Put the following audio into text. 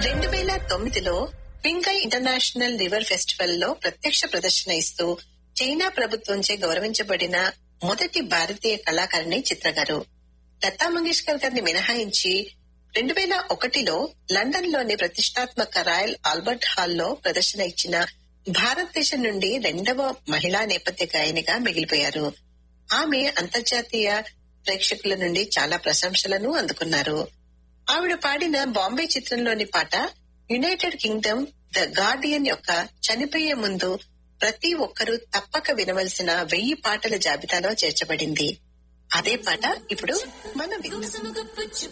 రెండు వేల తొమ్మిదిలో పింగై ఇంటర్నేషనల్ రివర్ ఫెస్టివల్ లో ప్రత్యక్ష ప్రదర్శన ఇస్తూ చైనా ప్రభుత్వంచే గౌరవించబడిన మొదటి భారతీయ కళాకారిణి చిత్ర గారు లతా మంగేష్కర్ గారిని మినహాయించి రెండు వేల ఒకటిలో లండన్ లోని ప్రతిష్టాత్మక రాయల్ ఆల్బర్ట్ హాల్లో ప్రదర్శన ఇచ్చిన భారతదేశం నుండి రెండవ మహిళా నేపథ్య గాయనిగా మిగిలిపోయారు ఆమె అంతర్జాతీయ ప్రేక్షకుల నుండి చాలా ప్రశంసలను అందుకున్నారు ఆవిడ పాడిన బాంబే చిత్రంలోని పాట యునైటెడ్ కింగ్డమ్ ద గార్డియన్ యొక్క చనిపోయే ముందు ప్రతి ఒక్కరూ తప్పక వినవలసిన వెయ్యి పాటల జాబితాలో చేర్చబడింది అదే పాట ఇప్పుడు మనం విందాం.